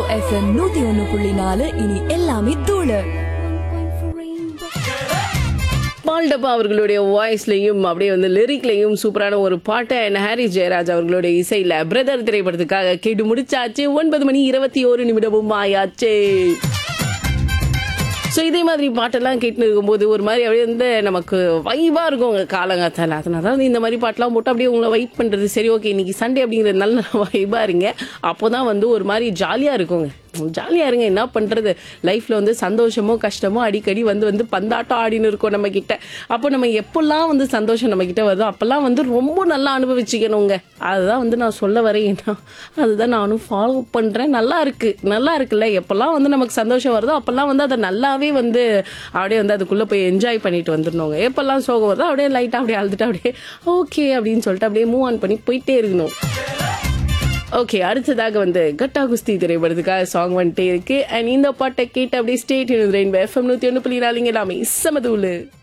FM நூத்தி ஒண்ணு புள்ளி நாலு இனி எல்லாமே தூளு பால் டப்பா அவர்களுடைய வாய்ஸ்லையும் அப்படியே வந்து லிரிக்லையும் சூப்பரான ஒரு பாட்டை அண்ட் ஹாரி ஜெயராஜ் அவர்களுடைய இசையில பிரதர் திரைப்படத்துக்காக கேட்டு முடிச்சாச்சு ஒன்பது மணி இருபத்தி ஒரு நிமிடமும் ஆயாச்சே ஸோ இதே மாதிரி பாட்டெல்லாம் கேட்டு இருக்கும்போது ஒரு மாதிரி அப்படியே வந்து நமக்கு வைபாக இருக்கும் உங்கள் காலங்காத்தால அதனால தான் இந்த மாதிரி பாட்டெல்லாம் போட்டு அப்படியே உங்களை வைப் பண்ணுறது சரி ஓகே இன்னைக்கு சண்டே அப்படிங்கிறது நல்ல வைபாக இருங்க அப்போ தான் வந்து ஒரு மாதிரி ஜாலியாக இருக்குங்க ஜாலியாக இருங்க என்ன பண்ணுறது லைஃப்பில் வந்து சந்தோஷமோ கஷ்டமோ அடிக்கடி வந்து வந்து பந்தாட்டம் ஆடின்னு இருக்கோம் நம்ம கிட்ட அப்போ நம்ம எப்பெல்லாம் வந்து சந்தோஷம் நம்ம கிட்ட வருதோ அப்போல்லாம் வந்து ரொம்ப நல்லா அனுபவிச்சுக்கணுங்க அதுதான் வந்து நான் சொல்ல வரேன் அதுதான் நானும் ஃபாலோ பண்ணுறேன் நல்லா இருக்கு நல்லா இருக்குல்ல எப்பெல்லாம் வந்து நமக்கு சந்தோஷம் வருதோ அப்பெல்லாம் வந்து அதை நல்லாவே வந்து அப்படியே வந்து அதுக்குள்ளே போய் என்ஜாய் பண்ணிட்டு வந்துடணுங்க எப்பெல்லாம் சோகம் வருதோ அப்படியே லைட்டாக அப்படியே அழுதுட்டு அப்படியே ஓகே அப்படின்னு சொல்லிட்டு அப்படியே மூவ் ஆன் பண்ணி போயிட்டே இருக்கணும் ஓகே அடுத்ததாக வந்து கட்டா குஸ்தி திரைப்படத்துக்காக சாங் வந்துட்டே இருக்கு அண்ட் இந்த பாட்டை கேட்டு அப்படியே ஸ்டேட் ரெயின்போ எஃப்எம் நூற்றி ஒன்று புள்ளி நாலுங்க எல்லாமே சமதூளு